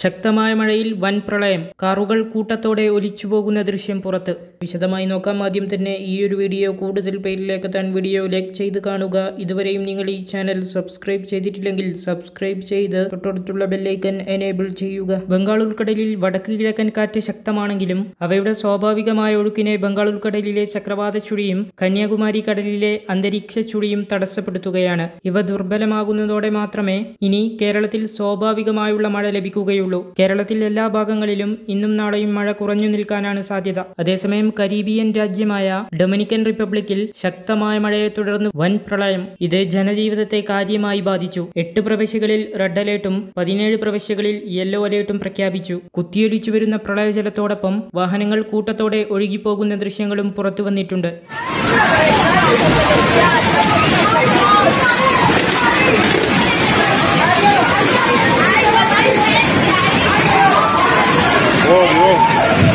ശക്തമായ മഴയിൽ വൻ പ്രളയം കാറുകൾ കൂട്ടത്തോടെ ഒലിച്ചുപോകുന്ന ദൃശ്യം പുറത്ത് വിശദമായി നോക്കാം ആദ്യം തന്നെ ഈ ഒരു വീഡിയോ കൂടുതൽ പേരിലേക്ക് എത്താൻ വീഡിയോ ലൈക്ക് ചെയ്ത് കാണുക ഇതുവരെയും നിങ്ങൾ ഈ ചാനൽ സബ്സ്ക്രൈബ് ചെയ്തിട്ടില്ലെങ്കിൽ സബ്സ്ക്രൈബ് ചെയ്ത് തൊട്ടടുത്തുള്ള ബെല്ലൈക്കൻ എനേബിൾ ചെയ്യുക ബംഗാൾ ഉൾക്കടലിൽ വടക്ക് കിഴക്കൻ കാറ്റ് ശക്തമാണെങ്കിലും അവയുടെ സ്വാഭാവികമായ ഒഴുക്കിനെ ബംഗാൾ ഉൾക്കടലിലെ ചക്രവാത ചുഴിയും കന്യാകുമാരി കടലിലെ അന്തരീക്ഷ ചുഴിയും തടസ്സപ്പെടുത്തുകയാണ് ഇവ ദുർബലമാകുന്നതോടെ മാത്രമേ ഇനി കേരളത്തിൽ സ്വാഭാവികമായുള്ള മഴ ലഭിക്കുകയുള്ളൂ കേരളത്തിൽ എല്ലാ ഭാഗങ്ങളിലും ഇന്നും നാളെയും മഴ കുറഞ്ഞു നിൽക്കാനാണ് സാധ്യത അതേസമയം കരീബിയൻ രാജ്യമായ ഡൊമിനിക്കൻ റിപ്പബ്ലിക്കിൽ ശക്തമായ മഴയെ തുടർന്ന് വൻ പ്രളയം ഇത് ജനജീവിതത്തെ കാര്യമായി ബാധിച്ചു എട്ട് പ്രവിശ്യകളിൽ റെഡ് അലേർട്ടും പതിനേഴ് പ്രവിശ്യകളിൽ യെല്ലോ അലേർട്ടും പ്രഖ്യാപിച്ചു കുത്തിയൊലിച്ചു വരുന്ന പ്രളയജലത്തോടൊപ്പം വാഹനങ്ങൾ കൂട്ടത്തോടെ ഒഴുകിപ്പോകുന്ന ദൃശ്യങ്ങളും പുറത്തു വന്നിട്ടുണ്ട് Whoa, whoa.